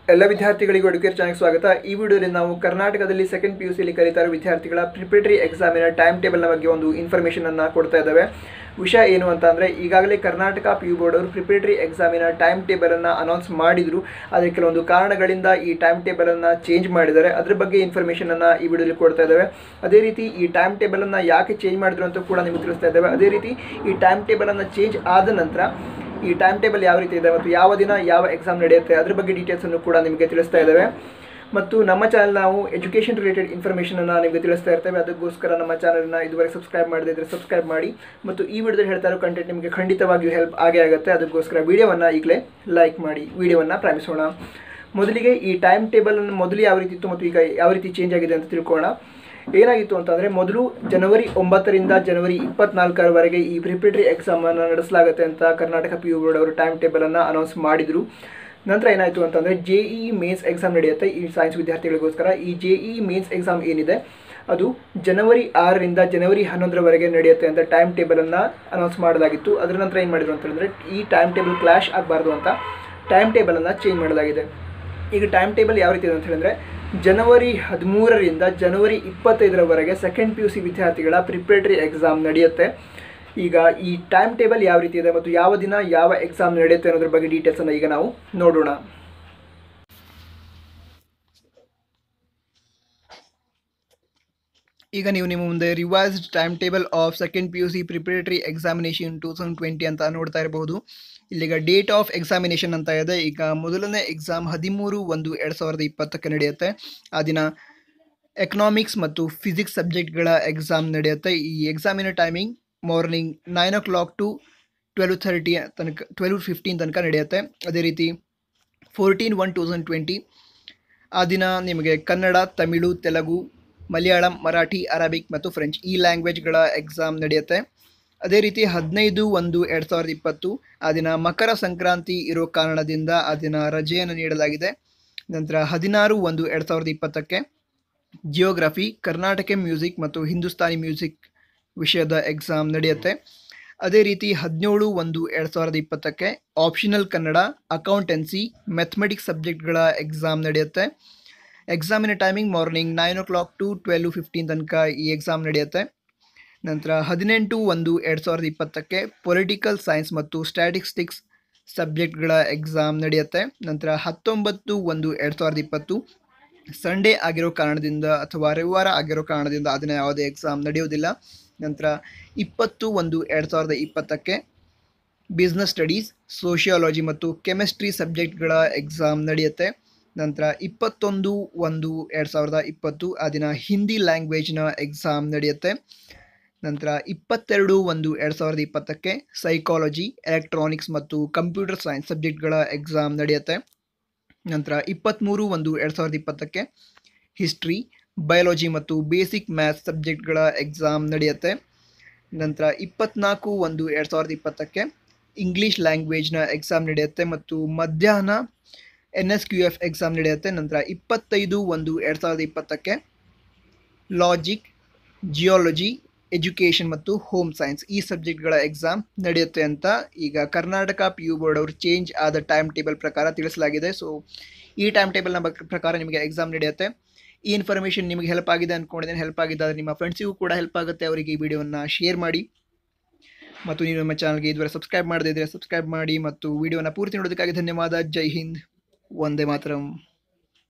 ಎಲ್ಲ ವಿದ್ಯಾರ್ಥಿಗಳಿಗೂ ಎಡುಕೇರ್ ಚಾನಲ್ ಸ್ವಾಗತ ಈ ವಿಡಿಯೋದಲ್ಲಿ ನಾವು ಕರ್ನಾಟಕದಲ್ಲಿ ಸೆಕೆಂಡ್ ಪಿ ಯು ಸಿಲಿ ಕಲಿತಾ ಇರೋ ವಿದ್ಯಾರ್ಥಿಗಳ ಪ್ರಿಪರೇಟರಿ ಎಕ್ಸಾಮಿನ ಟೈಮ್ ಟೇಬಲ್ನ ಬಗ್ಗೆ ಒಂದು ಇನ್ಫಾರ್ಮೇಷನ್ ಅನ್ನ ಕೊಡ್ತಾ ಇದ್ದಾವೆ ವಿಷಯ ಏನು ಅಂತ ಅಂದರೆ ಈಗಾಗಲೇ ಕರ್ನಾಟಕ ಪಿ ಯು ಬೋರ್ಡ್ ಅವರು ಪ್ರಿಪರೇಟರಿ ಎಕ್ಸಾಮಿನ ಟೈಮ್ ಟೇಬಲನ್ನು ಅನೌನ್ಸ್ ಮಾಡಿದ್ರು ಆದರೆ ಕೆಲವೊಂದು ಕಾರಣಗಳಿಂದ ಈ ಟೈಮ್ ಟೇಬಲನ್ನು ಚೇಂಜ್ ಮಾಡಿದ್ದಾರೆ ಅದ್ರ ಬಗ್ಗೆ ಇನ್ಫಾರ್ಮೇಷನನ್ನು ಈ ವಿಡಿಯೋದಲ್ಲಿ ಕೊಡ್ತಾ ಇದ್ದಾವೆ ಅದೇ ರೀತಿ ಈ ಟೈಮ್ ಟೇಬಲನ್ನು ಯಾಕೆ ಚೇಂಜ್ ಮಾಡಿದ್ರು ಅಂತ ಕೂಡ ನಿಮಗೆ ತಿಳಿಸ್ತಾ ಇದ್ದಾವೆ ಅದೇ ರೀತಿ ಈ ಟೈಮ್ ಟೇಬಲನ್ನು ಚೇಂಜ್ ಆದ ನಂತರ ಈ ಟೈಮ್ ಟೇಬಲ್ ಯಾವ ರೀತಿ ಇದೆ ಮತ್ತು ಯಾವ ದಿನ ಯಾವ ಎಕ್ಸಾಮ್ ನಡೆಯುತ್ತೆ ಅದ್ರ ಬಗ್ಗೆ ಡೀಟೇಲ್ಸನ್ನು ಕೂಡ ನಿಮಗೆ ತಿಳಿಸ್ತಾ ಇದ್ದಾವೆ ಮತ್ತು ನಮ್ಮ ಚಾನಲ್ ನಾವು ಎಜುಕೇಷನ್ ರಿಲೇಟೆಡ್ ಇನ್ಫಾರ್ಮೇಷನನ್ನು ನಿಮಗೆ ತಿಳಿಸ್ತಾ ಇರ್ತೇವೆ ಅದಕ್ಕೋಸ್ಕರ ನಮ್ಮ ಚಾನಲ್ನ ಇದುವರೆಗೆ ಸಬ್ಸ್ಕ್ರೈಬ್ ಮಾಡದೇ ಇದ್ದರೆ ಸಬ್ಸ್ಕ್ರೈಬ್ ಮಾಡಿ ಮತ್ತು ಈ ವಿಡಿಯೋದಲ್ಲಿ ಹೇಳ್ತಾ ಇರೋ ಕಂಟೆಂಟ್ ನಿಮಗೆ ಖಂಡಿತವಾಗಿಯೂ ಹೆಲ್ಪ್ ಆಗೇ ಆಗುತ್ತೆ ಅದಕ್ಕೋಸ್ಕರ ವಿಡಿಯೋವನ್ನು ಈಗಲೇ ಲೈಕ್ ಮಾಡಿ ವಿಡಿಯೋವನ್ನು ಪ್ರಾರಂಭಿಸೋಣ ಮೊದಲಿಗೆ ಈ ಟೈಮ್ ಟೇಬಲನ್ನು ಮೊದಲು ಯಾವ ರೀತಿ ಇತ್ತು ಮತ್ತು ಈಗ ಯಾವ ರೀತಿ ಚೇಂಜ್ ಆಗಿದೆ ಅಂತ ತಿಳ್ಕೊಳ್ಳೋಣ ಏನಾಗಿತ್ತು ಅಂತಂದರೆ ಮೊದಲು ಜನವರಿ ಒಂಬತ್ತರಿಂದ ಜನವರಿ ಇಪ್ಪತ್ನಾಲ್ಕರವರೆಗೆ ಈ ಪ್ರಿಪರೇಟರಿ ಎಕ್ಸಾಮನ್ನು ನಡೆಸಲಾಗುತ್ತೆ ಅಂತ ಕರ್ನಾಟಕ ಪಿ ಯು ಬೋರ್ಡ್ ಅವರು ಟೈಮ್ ಟೇಬಲನ್ನು ಅನೌನ್ಸ್ ಮಾಡಿದರು ನಂತರ ಏನಾಯಿತು ಅಂತಂದರೆ ಜೆ ಇ ಮೇನ್ಸ್ ಎಕ್ಸಾಮ್ ನಡೆಯುತ್ತೆ ಈ ಸೈನ್ಸ್ ವಿದ್ಯಾರ್ಥಿಗಳಿಗೋಸ್ಕರ ಈ ಜೆ ಇ ಮೇನ್ಸ್ ಎಕ್ಸಾಮ್ ಏನಿದೆ ಅದು ಜನವರಿ ಆರರಿಂದ ಜನವರಿ ಹನ್ನೊಂದರವರೆಗೆ ನಡೆಯುತ್ತೆ ಅಂತ ಟೈಮ್ ಟೇಬಲನ್ನು ಅನೌನ್ಸ್ ಮಾಡಲಾಗಿತ್ತು ಅದರ ನಂತರ ಏನು ಮಾಡಿದ್ರು ಅಂತ ಹೇಳಿದ್ರೆ ಈ ಟೈಮ್ ಟೇಬಲ್ ಕ್ಲಾಶ್ ಆಗಬಾರ್ದು ಅಂತ ಟೈಮ್ ಟೇಬಲನ್ನು ಚೇಂಜ್ ಮಾಡಲಾಗಿದೆ ಈಗ ಟೈಮ್ ಟೇಬಲ್ ಯಾವ ರೀತಿ ಇದೆ ಅಂತ ಹೇಳಿದ್ರೆ ಜನವರಿ ಹದಿಮೂರರಿಂದ ಜನವರಿ ಇಪ್ಪತ್ತೈದರವರೆಗೆ ಸೆಕೆಂಡ್ ಪಿ ಯು ಸಿ ವಿದ್ಯಾರ್ಥಿಗಳ ಪ್ರಿಪರೇಟರಿ ಎಕ್ಸಾಮ್ ನಡೆಯುತ್ತೆ ಈಗ ಈ ಟೈಮ್ ಟೇಬಲ್ ಯಾವ ರೀತಿ ಇದೆ ಮತ್ತು ಯಾವ ದಿನ ಯಾವ ಎಕ್ಸಾಮ್ ನಡೆಯುತ್ತೆ ಅನ್ನೋದ್ರ ಬಗ್ಗೆ ಡೀಟೇಲ್ಸನ್ನು ಈಗ ನಾವು ನೋಡೋಣ ಈಗ ನೀವು ನಿಮ್ಮ ಮುಂದೆ revised time table of second P U C preparatory examination two thousand twenty ಅಂತ ನೋಡ್ತಾ ಇರಬಹುದು ಇಲ್ಲಿಗ ಡೇಟ್ ಆಫ್ ಎಕ್ಸಾಮಿನೇಷನ್ ಅಂತ ಇದೆ ಈಗ ಮೊದಲನೇ ಎಕ್ಸಾಮ್ ಹದಿಮೂರು ಒಂದು ಎರಡು ಸಾವಿರದ ಇಪ್ಪತ್ತಕ್ಕೆ ನಡೆಯುತ್ತೆ ಆ ದಿನ ಎಕನಾಮಿಕ್ಸ್ ಮತ್ತು ಫಿಸಿಕ್ಸ್ ಸಬ್ಜೆಕ್ಟ್ಗಳ ಎಕ್ಸಾಮ್ ನಡೆಯುತ್ತೆ ಈ ಎಕ್ಸಾಮಿನ timing morning nine o'clock to twelve thirty ತನಕ ಟ್ವೆಲ್ವ್ ಫಿಫ್ಟೀನ್ ತನಕ ನಡೆಯುತ್ತೆ ಅದೇ ರೀತಿ fourteen one two thousand twenty ಆ ದಿನ ನಿಮಗೆ ಕನ್ನಡ ತಮಿಳು ತೆಲುಗು ಮಲಯಾಳಂ ಮರಾಠಿ ಅರಬಿಕ್ ಮತ್ತು ಫ್ರೆಂಚ್ ಈ ಲ್ಯಾಂಗ್ವೇಜ್ಗಳ ಎಕ್ಸಾಮ್ ನಡೆಯುತ್ತೆ ಅದೇ ರೀತಿ ಹದಿನೈದು ಒಂದು ಎರಡು ಸಾವಿರದ ಇಪ್ಪತ್ತು ಆ ದಿನ ಮಕರ ಸಂಕ್ರಾಂತಿ ಇರೋ ಕಾರಣದಿಂದ ಆ ದಿನ ರಜೆಯನ್ನು ನೀಡಲಾಗಿದೆ ನಂತರ ಹದಿನಾರು ಒಂದು ಎರಡು ಸಾವಿರದ ಇಪ್ಪತ್ತಕ್ಕೆ ಜಿಯೋಗ್ರಫಿ ಕರ್ನಾಟಕ ಮ್ಯೂಸಿಕ್ ಮತ್ತು ಹಿಂದೂಸ್ತಾನಿ ಮ್ಯೂಸಿಕ್ ವಿಷಯದ ಎಕ್ಸಾಮ್ ನಡೆಯುತ್ತೆ ಅದೇ ರೀತಿ ಹದಿನೇಳು ಒಂದು ಎರಡು ಸಾವಿರದ ಇಪ್ಪತ್ತಕ್ಕೆ ಆಪ್ಷನಲ್ ಕನ್ನಡ ಅಕೌಂಟೆನ್ಸಿ ಮೆಥಮೆಟಿಕ್ಸ್ ಸಬ್ಜೆಕ್ಟ್ಗಳ ಎಕ್ಸಾಮ್ ನಡೆಯುತ್ತೆ ಎಕ್ಸಾಮಿನ timing morning nine o'clock to twelve fifteen ತನಕ ಈ ಎಕ್ಸಾಮ್ ನಡೆಯುತ್ತೆ ನಂತರ ಹದಿನೆಂಟು ಒಂದು ಎರಡು ಸಾವಿರದ ಇಪ್ಪತ್ತಕ್ಕೆ ಪೊಲಿಟಿಕಲ್ ಸೈನ್ಸ್ ಮತ್ತು ಸ್ಟ್ಯಾಟಿಸ್ಟಿಕ್ಸ್ ಸಬ್ಜೆಕ್ಟ್ಗಳ ಎಕ್ಸಾಮ್ ನಡೆಯುತ್ತೆ ನಂತರ ಹತ್ತೊಂಬತ್ತು ಒಂದು ಎರಡು ಸಾವಿರದ ಇಪ್ಪತ್ತು ಸಂಡೇ ಆಗಿರೋ ಕಾರಣದಿಂದ ಅಥವಾ ರವಿವಾರ ಆಗಿರೋ ಕಾರಣದಿಂದ ಅದನ್ನ ಯಾವುದೇ ಎಕ್ಸಾಮ್ ನಡೆಯೋದಿಲ್ಲ ನಂತರ ಇಪ್ಪತ್ತು ಒಂದು ಎರಡು ಸಾವಿರದ ಇಪ್ಪತ್ತಕ್ಕೆ ಬಿಸ್ನೆಸ್ ಸ್ಟಡೀಸ್ ಸೋಷಿಯಾಲಜಿ ಮತ್ತು ಕೆಮಿಸ್ಟ್ರಿ ಸಬ್ಜೆಕ್ಟ್ಗಳ ಎಕ್ಸಾಮ್ ನಡೆಯುತ್ತೆ ನಂತರ ಇಪ್ಪತ್ತೊಂದು ಒಂದು ಎರಡು ಸಾವಿರದ ಇಪ್ಪತ್ತು ಆ ದಿನ ಹಿಂದಿ ಲ್ಯಾಂಗ್ವೇಜ್ನ ಎಕ್ಸಾಮ್ ನಡೆಯುತ್ತೆ ನಂತರ ಇಪ್ಪತ್ತೆರಡು ಒಂದು ಎರಡು ಸಾವಿರದ ಇಪ್ಪತ್ತಕ್ಕೆ ಸೈಕಾಲಜಿ ಎಲೆಕ್ಟ್ರಾನಿಕ್ಸ್ ಮತ್ತು ಕಂಪ್ಯೂಟರ್ ಸೈನ್ಸ್ ಸಬ್ಜೆಕ್ಟ್ಗಳ ಎಕ್ಸಾಮ್ ನಡೆಯುತ್ತೆ ನಂತರ ಇಪ್ಪತ್ತ್ಮೂರು ಒಂದು ಎರಡು ಸಾವಿರದ ಇಪ್ಪತ್ತಕ್ಕೆ ಹಿಸ್ಟ್ರಿ ಬಯಾಲಜಿ ಮತ್ತು ಬೇಸಿಕ್ ಮ್ಯಾಥ್ಸ್ ಸಬ್ಜೆಕ್ಟ್ಗಳ ಎಕ್ಸಾಮ್ ನಡೆಯುತ್ತೆ ನಂತರ ಇಪ್ಪತ್ನಾಲ್ಕು ಒಂದು ಎರಡು ಸಾವಿರದ ಇಪ್ಪತ್ತಕ್ಕೆ ಇಂಗ್ಲೀಷ್ ಲ್ಯಾಂಗ್ವೇಜ್ನ ಎಕ್ಸಾಮ್ ನಡೆಯುತ್ತೆ ಮತ್ತು ಮಧ್ಯಾಹ್ನ N S Q F exam ನಡೆಯುತ್ತೆ ನಂತರ ಇಪ್ಪತ್ತೈದು ಒಂದು ಎರಡು ಸಾವಿರದ ಇಪ್ಪತ್ತಕ್ಕೆ ಲಾಜಿಕ್ ಜಿಯಾಲಜಿ ಎಜುಕೇಷನ್ ಮತ್ತು ಹೋಮ್ ಸೈನ್ಸ್ ಈ ಸಬ್ಜೆಕ್ಟ್ಗಳ ಎಕ್ಸಾಮ್ ನಡೆಯುತ್ತೆ ಅಂತ ಈಗ ಕರ್ನಾಟಕ ಪಿ ಯು ಬೋರ್ಡ್ ಅವರು ಚೇಂಜ್ ಆದ ಟೈಮ್ ಟೇಬಲ್ ಪ್ರಕಾರ ತಿಳಿಸಲಾಗಿದೆ ಸೊ ಈ ಟೈಮ್ ಟೇಬಲ್ನ ಬಗ್ಗೆ ಪ್ರಕಾರ ನಿಮಗೆ ಎಕ್ಸಾಮ್ ನಡೆಯುತ್ತೆ ಈ ಇನ್ಫಾರ್ಮೇಷನ್ ನಿಮಗೆ ಹೆಲ್ಪ್ ಆಗಿದೆ ಅಂದ್ಕೊಂಡಿದ್ದೇನೆ ಹೆಲ್ಪ್ ಆಗಿದ್ದರೆ ನಿಮ್ಮ ಫ್ರೆಂಡ್ಸಿಗೂ ಕೂಡ ಹೆಲ್ಪ್ ಆಗುತ್ತೆ ಅವರಿಗೆ ಈ ವಿಡಿಯೋವನ್ನು ಶೇರ್ ಮಾಡಿ ಮತ್ತು ನೀವು ನಮ್ಮ ಚಾನಲ್ಗೆ ಇದುವರೆ ಸಬ್ಸ್ಕ್ರೈಬ್ ಮಾಡದೇ ಇದ್ದರೆ ಸಬ್ಸ್ಕ್ರೈಬ್ ಮಾಡಿ ಮತ್ತು ವಿಡಿಯೋನ ಪೂರ್ತಿ ನೋಡೋದಕ್ಕಾಗಿ ಧನ್ಯವಾದ ಜೈ ಹಿಂದ್ ಒಂದೇ ಮಾತರಂ